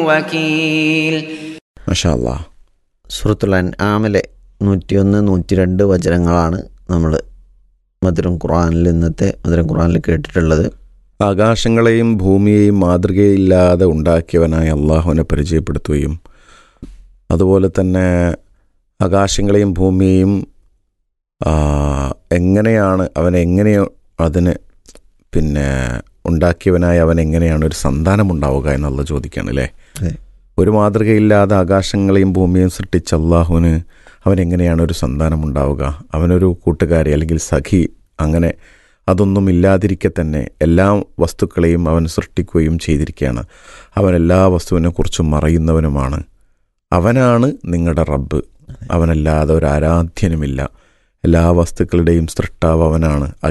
وكيل മഷാ അല്ലാ സുഹൃത്തുൽ അൻആമിലെ നൂറ്റിയൊന്ന് നൂറ്റി രണ്ട് വചനങ്ങളാണ് നമ്മൾ മധുരം ഖുറാനിൽ ഇന്നത്തെ മധുരം ഖുറാനിൽ കേട്ടിട്ടുള്ളത് ആകാശങ്ങളെയും ഭൂമിയെയും മാതൃകയില്ലാതെ ഉണ്ടാക്കിയവനായ അള്ളാഹുവിനെ പരിചയപ്പെടുത്തുകയും അതുപോലെ തന്നെ ആകാശങ്ങളെയും ഭൂമിയെയും ആ, എങ്ങനെയാണ് അവൻ എങ്ങനെ അതിന് പിന്നെ ഉണ്ടാക്കിയവനായ അവൻ എങ്ങനെയാണ് ഒരു സന്താനം ഉണ്ടാവുക എന്നുള്ള ചോദിക്കുകയാണ് അല്ലേ അതെ. ഒരു മാതൃകയില്ലാതെ ആകാശങ്ങളെയും ഭൂമിയെയും സൃഷ്ടിച്ച അള്ളാഹുവിന് അവൻ എങ്ങനെയാണ് ഒരു സന്താനം ഉണ്ടാവുക അവനൊരു കൂട്ടുകാരി അല്ലെങ്കിൽ സഖി അങ്ങനെ അതൊന്നും ഇല്ലാതിരിക്കെ തന്നെ എല്ലാ വസ്തുക്കളെയും അവൻ സൃഷ്ടിക്കുകയും ചെയ്തിരിക്കുകയാണ് അവൻ എല്ലാ വസ്തുവിനെക്കുറിച്ചും മറയുന്നവനുമാണ് അവനാണ് നിങ്ങളുടെ റബ്ബ് അവനല്ലാതെ ഒരു ആരാധ്യനുമില്ല എല്ലാ വസ്തുക്കളുടെയും സൃഷ്ടാവ് അവനാണ്